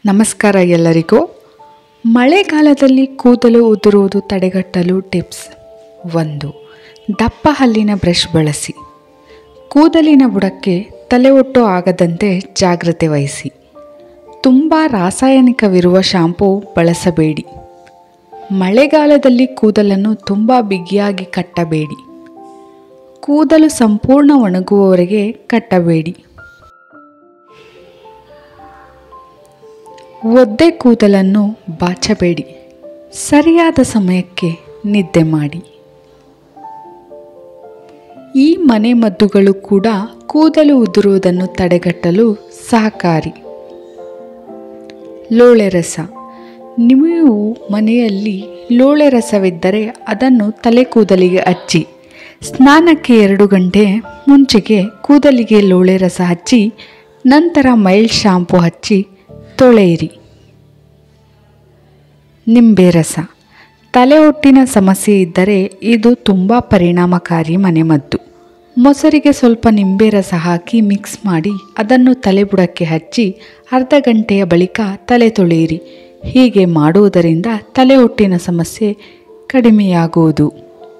ನಮಸ್ಕಾರ ಎಲ್ಲರಿಗೂ ಮಳೆಗಾಲದಲ್ಲಿ ಕೂದಲು ಉದುರುವುದು ತಡೆಗಟ್ಟಲು ಟಿಪ್ಸ್ ಒಂದು ದಪ್ಪ ಹಲ್ಲಿನ ಬ್ರಷ್ ಬಳಸಿ ಕೂದಲಿನ ಬುಡಕ್ಕೆ ತಲೆ ಒಟ್ಟು ಆಗದಂತೆ ಜಾಗ್ರತೆ ವಹಿಸಿ ತುಂಬ ರಾಸಾಯನಿಕವಿರುವ ಶಾಂಪೂ ಬಳಸಬೇಡಿ ಮಳೆಗಾಲದಲ್ಲಿ ಕೂದಲನ್ನು ತುಂಬ ಬಿಗಿಯಾಗಿ ಕಟ್ಟಬೇಡಿ ಕೂದಲು ಸಂಪೂರ್ಣ ಒಣಗುವವರೆಗೆ ಕಟ್ಟಬೇಡಿ ಒದ್ದೆ ಕೂದಲನ್ನು ಬಾಚಬೇಡಿ ಸರಿಯಾದ ಸಮಯಕ್ಕೆ ನಿದ್ದೆ ಮಾಡಿ ಈ ಮನೆಮದ್ದುಗಳು ಕೂಡ ಕೂದಲು ಉದುರುವುದನ್ನು ತಡೆಗಟ್ಟಲು ಸಹಕಾರಿ ಲೋಳೆ ರಸ ನೀವು ಮನೆಯಲ್ಲಿ ಲೋಳೆ ರಸವಿದ್ದರೆ ಅದನ್ನು ತಲೆ ಕೂದಲಿಗೆ ಹಚ್ಚಿ ಸ್ನಾನಕ್ಕೆ ಎರಡು ಗಂಟೆ ಮುಂಚೆಗೆ ಕೂದಲಿಗೆ ಲೋಳೆ ರಸ ಹಚ್ಚಿ ನಂತರ ಮೈಲ್ಡ್ ಶಾಂಪು ಹಚ್ಚಿ ತೊಳೆಯಿರಿ ನಿಂಬೆ ರಸ ತಲೆ ಹೊಟ್ಟಿನ ಸಮಸ್ಯೆ ಇದ್ದರೆ ಇದು ತುಂಬ ಪರಿಣಾಮಕಾರಿ ಮನೆಮದ್ದು ಮೊಸರಿಗೆ ಸ್ವಲ್ಪ ನಿಂಬೆ ರಸ ಹಾಕಿ ಮಿಕ್ಸ್ ಮಾಡಿ ಅದನ್ನು ತಲೆ ಬುಡಕ್ಕೆ ಹಚ್ಚಿ ಅರ್ಧ ಗಂಟೆಯ ಬಳಿಕ ತಲೆ ತೊಳೆಯಿರಿ ಹೀಗೆ ಮಾಡುವುದರಿಂದ ತಲೆ ಹೊಟ್ಟಿನ ಸಮಸ್ಯೆ ಕಡಿಮೆಯಾಗುವುದು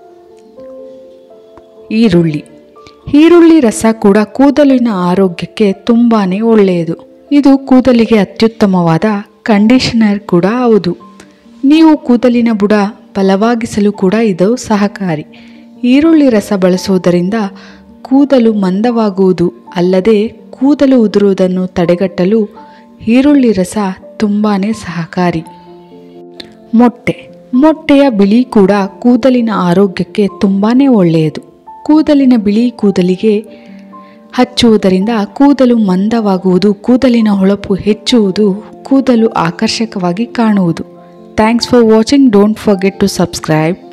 ಈರುಳ್ಳಿ ಈರುಳ್ಳಿ ರಸ ಕೂಡ ಕೂದಲಿನ ಆರೋಗ್ಯಕ್ಕೆ ತುಂಬಾ ಒಳ್ಳೆಯದು ಇದು ಕೂದಲಿಗೆ ಅತ್ಯುತ್ತಮವಾದ ಕಂಡೀಷನರ್ ಕೂಡ ಹೌದು ನೀವು ಕೂದಲಿನ ಬುಡ ಬಲವಾಗಿಸಲು ಕೂಡ ಇದು ಸಹಕಾರಿ ಈರುಳ್ಳಿ ರಸ ಬಳಸುವುದರಿಂದ ಕೂದಲು ಮಂದವಾಗುವುದು ಅಲ್ಲದೆ ಕೂದಲು ಉದುರುವುದನ್ನು ತಡೆಗಟ್ಟಲು ಈರುಳ್ಳಿ ರಸ ತುಂಬಾ ಸಹಕಾರಿ ಮೊಟ್ಟೆ ಮೊಟ್ಟೆಯ ಬಿಳಿ ಕೂಡ ಕೂದಲಿನ ಆರೋಗ್ಯಕ್ಕೆ ತುಂಬಾ ಒಳ್ಳೆಯದು ಕೂದಲಿನ ಬಿಳಿ ಕೂದಲಿಗೆ ಹಚ್ಚುವುದರಿಂದ ಕೂದಲು ಮಂದವಾಗುವುದು ಕೂದಲಿನ ಹೊಳಪು ಹೆಚ್ಚುವುದು ಕೂದಲು ಆಕರ್ಷಕವಾಗಿ ಕಾಣುವುದು thanks for watching don't forget to subscribe